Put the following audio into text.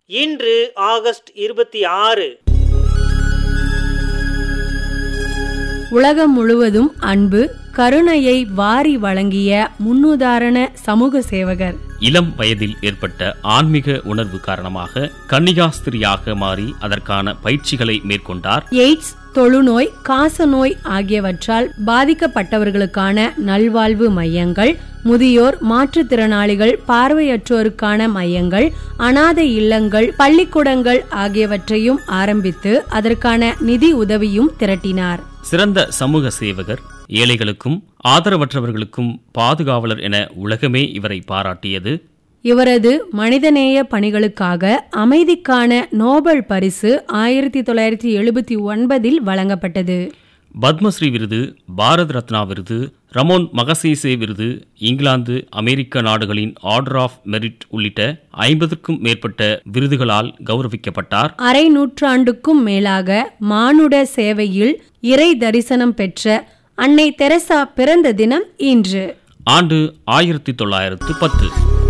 இன்று ஆகஸ்ட் இருபத்தி ஆறு உலகம் முழுவதும் அன்பு கருணையை வாரி வழங்கிய முன்னுதாரண சமூக சேவகர் இளம் வயதில் ஏற்பட்ட ஆன்மீக உணர்வு காரணமாக கன்னிகாஸ்திரியாக மாறி அதற்கான பயிற்சிகளை மேற்கொண்டார் எய்ட்ஸ் தொழுநோய் காசநோய் ஆகியவற்றால் பாதிக்கப்பட்டவர்களுக்கான நல்வாழ்வு மையங்கள் முதியோர் மாற்றுத்திறனாளிகள் பார்வையற்றோருக்கான மையங்கள் அனாதை இல்லங்கள் பள்ளிக்கூடங்கள் ஆகியவற்றையும் ஆரம்பித்து அதற்கான நிதி உதவியும் திரட்டினார் சிறந்த சமூக சேவகர் ஏழைகளுக்கும் ஆதரவற்றவர்களுக்கும் பாதுகாவலர் என உலகமே இவரை பாராட்டியது இவரது மனிதநேய பணிகளுக்காக அமைதிக்கான நோபல் பரிசு ஆயிரத்தி தொள்ளாயிரத்தி எழுபத்தி ஒன்பதில் வழங்கப்பட்டது பத்மஸ்ரீ விருது பாரத் ரத்னா விருது ரமோன் மகசேசே விருது இங்கிலாந்து அமெரிக்க நாடுகளின் ஆர்டர் ஆஃப் மெரிட் உள்ளிட்ட ஐம்பதுக்கும் மேற்பட்ட விருதுகளால் கௌரவிக்கப்பட்டார் அரை நூற்றாண்டுக்கும் மேலாக மானுட சேவையில் இறை தரிசனம் பெற்ற அன்னை தெரசா பிறந்த தினம் இன்று ஆண்டு ஆயிரத்தி தொள்ளாயிரத்து பத்து